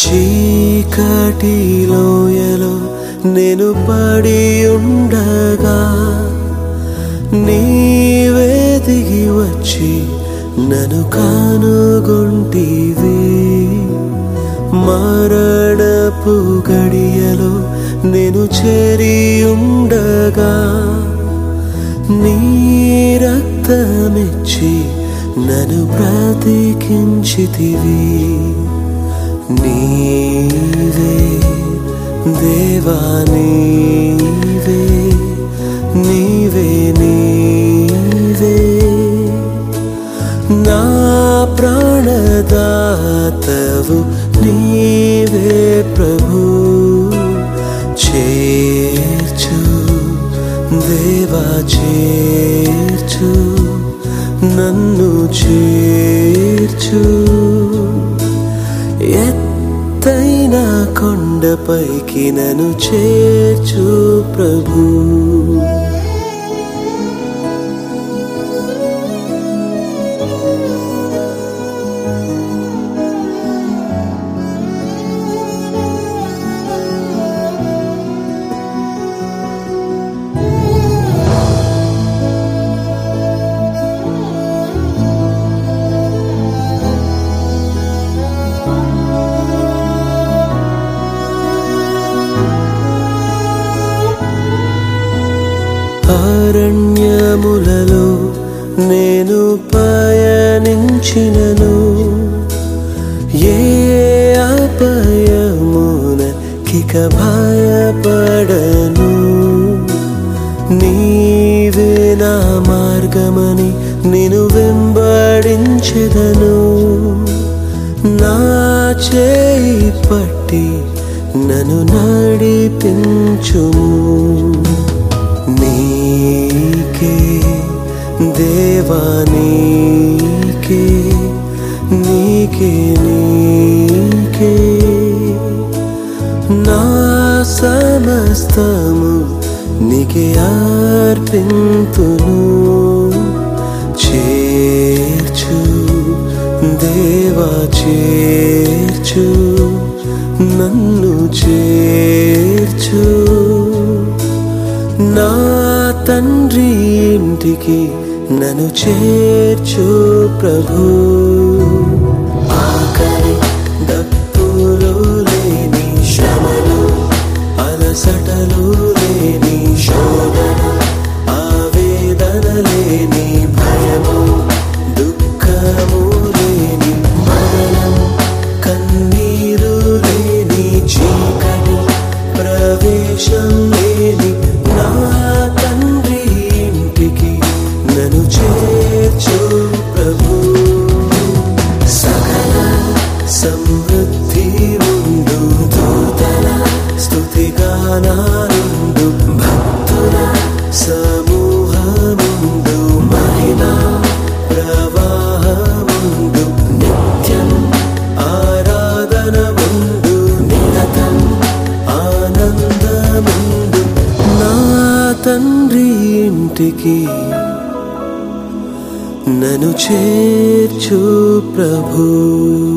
చీకటి లోయలో నేను పడి ఉండగా నీవే దిగి వచ్చి నన్ను కానుగొంటివి మరణపు గడియలో నేను చేరి ఉండగా నీ రక్తమిచ్చి నన్ను బ్రతికించితివి నీవే దేవా నీవే నీవే నీవే నా ప్రాణదాతవు నీవే ప్రభు చేర్చు దేవా చేర్చు నన్ను చేర్చు ఎత్తైన కొండపైకి నన్ను చేర్చు ప్రభు అరణ్యములలో నేను పయనించినను ఏ అపాయమున కిక భయపడను నీవే నా మార్గమని నేను వెంబడించెదను నా చేయి పట్టి నన్ను నడిపించుము నీకే దేవా నీకే నీకే నీకే నా సమస్తము నీకే అర్పింతును చేర్చు దేవా చేర్చు నన్ను చేర్చు నా తండ్రి ఇంటికి నన్ను చేర్చు ప్రభు ఆకలి దప్పులు లేని శ్రమలు అలసటలు లేని శోధన ఆవేదన లేని భయము దుఃఖము లేని మరణం కన్నీరు లేని చీకటి ప్రవేశం లేని నా తండ్రి ఇంటికి నన్ను చేర్చు ప్రభు సకల సమృద్ధి ముందు దూతల స్తుతిగానాలుండు భక్తుల సమూహముందు మహిమా ప్రవాహముందు నిత్యం ఆరాధన ముందు నిరతం ఆనందముందు నా తండ్రి ఇంటికి నన్ను చేర్చు ప్రభు